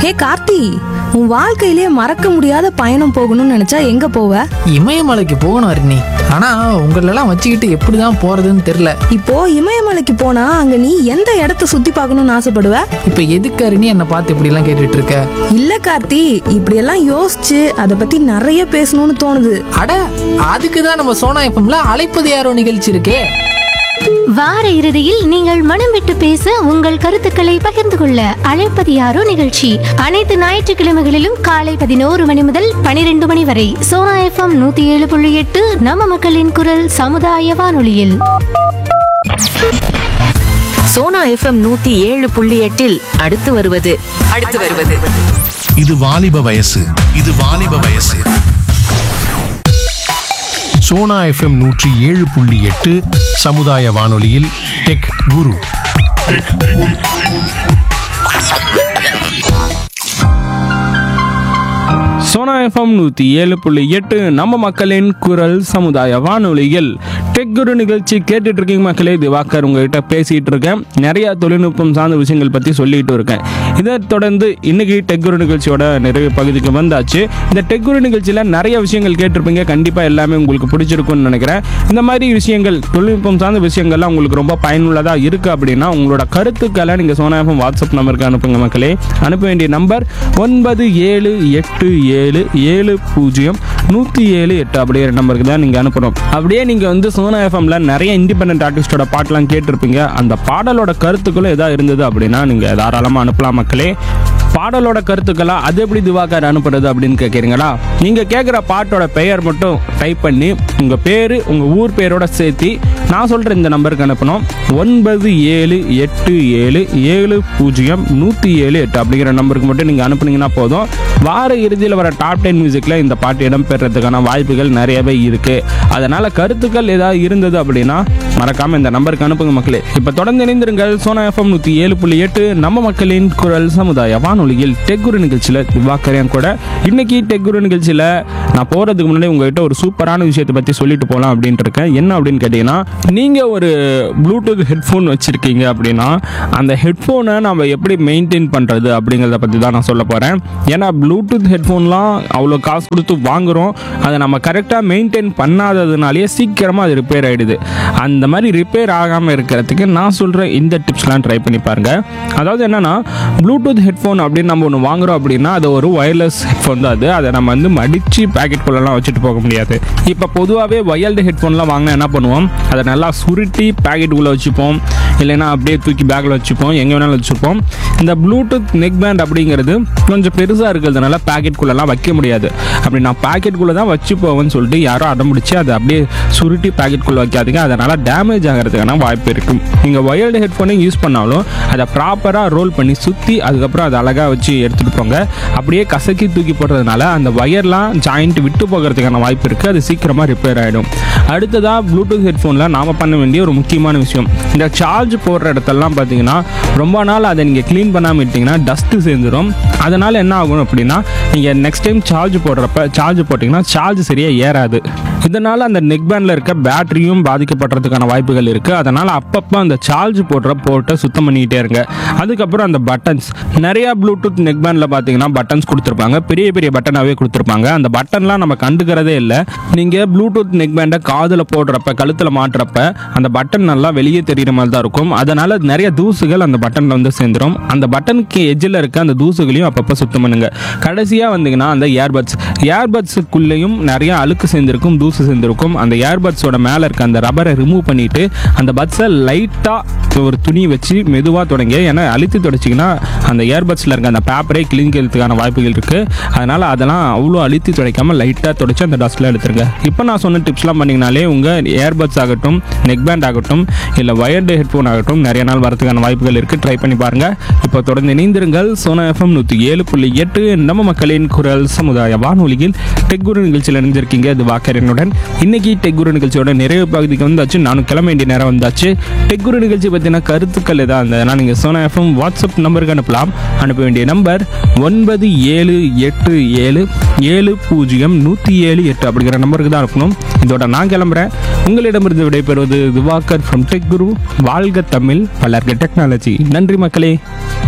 ஹே கார்த்தி உன் வாழ்க்கையிலே மறக்க முடியாத பயணம் போகணும்னு நினைச்சா எங்க போவ இமயமலைக்கு போகணும் அருணி ஆனா உங்களெல்லாம் வச்சுக்கிட்டு எப்படிதான் போறதுன்னு தெரியல இப்போ இமயமலைக்கு போனா அங்க நீ எந்த இடத்த சுத்தி பார்க்கணும்னு ஆசைப்படுவ இப்ப எதுக்கு அருணி என்னை பார்த்து இப்படி எல்லாம் கேட்டுட்டு இருக்க இல்ல கார்த்தி இப்படியெல்லாம் யோசிச்சு அதை பத்தி நிறைய பேசணும்னு தோணுது அட அதுக்கு தான் நம்ம சோனா எஃப்எம்ல அழைப்பது யாரோ நிகழ்ச்சி இருக்கே வார இறுதியில் நீங்கள் மனம் விட்டு பேச உங்கள் கருத்துக்களை பகிர்ந்து கொள்ள அழைப்பது யாரோ நிகழ்ச்சி அனைத்து ஞாயிற்றுக்கிழமைகளிலும் காலை பதினோரு மணி முதல் பனிரெண்டு மணி வரை சோனா எஃப்எம் நூத்தி ஏழு புள்ளி எட்டு நம்ம மக்களின் குரல் சமுதாய வானொலியில் சோனா எஃப்எம் நூத்தி ஏழு புள்ளி எட்டில் அடுத்து வருவது அடுத்து வருவது இது வாலிப வயசு இது வாலிப வயசு சோனா எஃப்எம் நூற்றி ஏழு புள்ளி எட்டு சமுதாய வானொலியில் டெக் குரு சோனா எஃப்எம் நூற்றி ஏழு புள்ளி எட்டு நம்ம மக்களின் குரல் சமுதாய வானொலியில் டெக் குரு நிகழ்ச்சி கேட்டுட்டு இருக்கீங்க மக்களே திவாகர் உங்ககிட்ட பேசிட்டு இருக்கேன் நிறைய தொழில்நுட்பம் சார்ந்த விஷயங்கள் பற்றி சொல்லிட்டு இருக்கேன் இதை தொடர்ந்து இன்னைக்கு டெக் குரு நிகழ்ச்சியோட நிறைவு பகுதிக்கு வந்தாச்சு இந்த டெக் குரு நிகழ்ச்சியில் நிறைய விஷயங்கள் கேட்டிருப்பீங்க கண்டிப்பாக எல்லாமே உங்களுக்கு பிடிச்சிருக்கும்னு நினைக்கிறேன் இந்த மாதிரி விஷயங்கள் தொழில்நுட்பம் சார்ந்த விஷயங்கள்லாம் உங்களுக்கு ரொம்ப பயனுள்ளதாக இருக்குது அப்படின்னா உங்களோட கருத்துக்களை நீங்கள் சோனா எஃப்எம் வாட்ஸ்அப் நம்பருக்கு அனுப்புங்க மக்களே அனுப்ப வேண்டிய நம்பர் ஒன்பது ஏழு எட்டு ஏழு ஏழு பூஜ்ஜியம் நூற்றி ஏழு எட்டு அப்படிங்கிற நம்பருக்கு தான் நீங்கள் அனுப்பணும் அப்படியே நீங்கள் வந்து சோனா எஃப்எம்ல நிறைய இண்டிபெண்டன்ட் ஆர்டிஸ்டோட பாட்டெலாம் கேட்டிருப்பீங்க அந்த பாடலோட கருத்துக்களும் எதாவது இருந்தது அப்படின்னா நீங்கள் தாராளமாக அனுப்பலாம் மக்களே பாடலோட கருத்துக்களா அது எப்படி திவாகர் அனுப்புறது அப்படின்னு கேட்குறீங்களா நீங்கள் கேட்குற பாட்டோட பெயர் மட்டும் டைப் பண்ணி உங்கள் பேர் உங்கள் ஊர் பேரோட சேர்த்து நான் சொல்கிற இந்த நம்பருக்கு அனுப்பணும் ஒன்பது ஏழு எட்டு ஏழு ஏழு பூஜ்ஜியம் நூற்றி ஏழு எட்டு அப்படிங்கிற நம்பருக்கு மட்டும் நீங்கள் அனுப்புனீங்கன்னா போதும் வார இறுதியில் வர டாப் டென் மியூசிக்கில் இந்த பாட்டு இடம்பெறதுக்கான வாய்ப்புகள் நிறையவே இருக்குது அதனால் கருத்துக்கள் ஏதாவது இருந்தது அப்படின்னா மறக்காமல் இந்த நம்பருக்கு அனுப்புங்க மக்களே இப்போ தொடர்ந்து இணைந்திருங்கள் சோனா எஃப்எம் நூற்றி ஏழு புள்ளி எட்டு நம்ம மக்களின் குரல் சமுதாய வானொலியில் டெக்குரு நிகழ்ச்சியில் திவாக்கரையும் கூட இன்னைக்கு டெக்குரு நிகழ்ச்சியில் நான் போகிறதுக்கு முன்னாடி உங்ககிட்ட ஒரு சூப்பரான விஷயத்தை பற்றி சொல்லிட்டு போகலாம் அப்படின்ட்டு இருக்கேன் என்ன அப்படின்னு கேட்டிங்கன்னா நீங்கள் ஒரு ப்ளூடூத் ஹெட்ஃபோன் வச்சுருக்கீங்க அப்படின்னா அந்த ஹெட்ஃபோனை நம்ம எப்படி மெயின்டைன் பண்ணுறது அப்படிங்கிறத பற்றி தான் நான் சொல்ல போகிறேன் ஏன்னா ப்ளூடூத் ஹெட்ஃபோன்லாம் அவ்வளோ காசு கொடுத்து வாங்குகிறோம் அதை நம்ம கரெக்டாக மெயின்டைன் பண்ணாததுனாலேயே சீக்கிரமாக அது ரிப்பேர் ஆகிடுது அந்த மாதிரி ரிப்பேர் ஆகாமல் இருக்கிறதுக்கு நான் சொல்கிற இந்த டிப்ஸ்லாம் ட்ரை பண்ணி பாருங்கள் அதாவது என்னென்னா ப்ளூடூத் ஹெட்ஃபோன் அப்படின்னு நம்ம ஒன்று வாங்குறோம் அப்படின்னா அது ஒரு ஒயர்லெஸ் ஹெட்ஃபோன் தான் அது அதை நம்ம வந்து மடித்து பேக்கெட்குள்ளெல்லாம் வச்சுட்டு போக முடியாது இப்போ பொதுவாகவே ஒயர்டு ஹெட்ஃபோன்லாம் வாங்கினா என்ன பண்ணுவோம் அதை நல்லா சுருட்டி பேக்கெட்டுக்குள்ளே வச்சுப்போம் இல்லைன்னா அப்படியே தூக்கி பேக்கில் வச்சுப்போம் எங்கே வேணாலும் வச்சுப்போம் இந்த ப்ளூடூத் நெக் பேண்ட் அப்படிங்கிறது கொஞ்சம் பெருசாக இருக்கிறதுனால பேக்கெட்குள்ளெல்லாம் வைக்க முடியாது அப்படி நான் பேக்கெட்குள்ளே தான் வச்சு போவேன்னு சொல்லிட்டு யாரோ அடம்பிடிச்சு அதை அப்படியே சுருட்டி பேக்கெட்குள்ளே வைக்காதீங்க அதனால் டேமேஜ் ஆகிறதுக்கான வாய்ப்பு இருக்கும் நீங்கள் ஒயர்டு ஹெட்ஃபோனை யூஸ் பண்ணாலும் அதை ப்ராப்பராக ரோல் பண்ணி சுற்றி அதுக்கப்புறம் அதை அழகாக வச்சு எடுத்துகிட்டு போங்க அப்படியே கசக்கி தூக்கி போடுறதுனால அந்த ஒயர்லாம் ஜாயிண்ட் விட்டு போகிறதுக்கான வாய்ப்பு இருக்குது அது சீக்கிரமாக ரிப்பேர் ஆகிடும் அடுத்ததாக ப்ளூடூத் ஹெட்ஃபோனில் நாம் பண்ண வேண்டிய ஒரு முக்கியமான விஷயம் இந்த சார்ஜ் போடுற இடத்தெல்லாம் பார்த்தீங்கன்னா ரொம்ப நாள் அதை நீங்கள் க்ளீன் பண்ணாமல் விட்டிங்கன்னா டஸ்ட்டு சேர்ந்துடும் அதனால் என்ன ஆகும் அப்படின்னா நீங்கள் நெக்ஸ்ட் டைம் சார்ஜ் போடுறப்ப சார்ஜ் போட்டிங்கன்னா சார்ஜ் சரியாக ஏறாது இதனால் அந்த நெக் பேண்டில் இருக்க பேட்டரியும் பாதிக்கப்படுறதுக்கான வாய்ப்புகள் இருக்குது அதனால் அப்பப்போ அந்த சார்ஜ் போடுற போர்ட்டை சுத்தம் பண்ணிக்கிட்டே இருங்க அதுக்கப்புறம் அந்த பட்டன்ஸ் நிறையா ப்ளூடூத் நெக் பேண்டில் பார்த்தீங்கன்னா பட்டன்ஸ் கொடுத்துருப்பாங்க பெரிய பெரிய பட்டனாகவே கொடுத்துருப்பாங்க அந்த பட்டன்லாம் நம்ம கண்டுக்கிறதே இல்லை நீங்கள் ப்ளூடூத் நெக் பேண்டை காதில் போடுறப்ப கழுத்தில் மாட்டுறப்ப அந்த பட்டன் நல்லா வெளியே தெரியுற மாதிரி தான் இருக்கும் அதனால் நிறைய தூசுகள் அந்த பட்டனில் வந்து சேர்ந்துடும் அந்த பட்டனுக்கு எஜ்ஜில் இருக்க அந்த தூசுகளையும் அப்பப்போ சுத்தம் பண்ணுங்க கடைசியாக வந்தீங்கன்னா அந்த ஏர்பட்ஸ் ஏர்பட்ஸுக்குள்ளேயும் நிறைய அழுக்கு சேர்ந்திருக்கும் தூசு சேர்ந்திருக்கும் அந்த ஏர்பட்ஸோட மேலே இருக்க அந்த ரப்பரை ரிமூவ் பண்ணிட்டு அந்த பட்ஸை லைட்டாக ஒரு துணி வச்சு மெதுவாக தொடங்க ஏன்னா அழுத்தி தொடச்சிங்கன்னா அந்த ஏர்பட்ஸில் இருக்க அந்த பேப்பரே கிழிங்கிறதுக்கான வாய்ப்புகள் இருக்குது அதனால் அதெல்லாம் அவ்வளோ அழுத்தி துடைக்காமல் லைட்டாக தொடச்சி அந்த டஸ்ட்டில் எடுத்துருங்க இப்போ நான் சொன்ன டிப்ஸ்லாம் பண்ணிங்கனாலே உங்கள் ஏர்பட்ஸ் ஆகட்டும் நெக் பேண்ட் ஆகட்டும் இல்லை வயர்டு ஹெட்ஃபோன் ஆகட்டும் நிறைய நாள் வரதுக்கான வாய்ப்புகள் இருக்குது ட்ரை பண்ணி பாருங்கள் இப்போ தொடர்ந்து இணைந்திருங்கள் சோனா எஃப்எம் நூற்றி ஏழு புள்ளி எட்டு நம்ம மக்களின் குரல் சமுதாய வானொலியில் டெக்குரு நிகழ்ச்சியில் இணைஞ்சிருக்கீங்க இது வாக்கரனுடன் இன்னைக்கு டெக்குரு நிகழ்ச்சியோட நிறைவு பகுதிக்கு வந்தாச்சு நானும் கிளம்ப வேண்டிய நேரம் வந்தாச்சு டெக்குரு நிகழ்ச்சி பற்றின கருத்துக்கள் எதாவது இருந்ததுன்னா நீங்கள் சோனா எஃப்எம் வாட்ஸ்அப் நம்பருக்கு அனுப்பலாம் அனுப்ப வேண்டிய நம்பர் ஒன்பது ஏழு எட்டு ஏழு ஏழு பூஜ்ஜியம் நூற்றி ஏழு எட்டு அப்படிங்கிற நம்பருக்கு தான் அனுப்பணும் இதோட நான் கிளம்புறேன் உங்களிடமிருந்து விடைபெறுவது திவாகர் ஃப்ரம் டெக் குரு வாழ்க தமிழ் வளர்க டெக்னாலஜி நன்றி மக்களே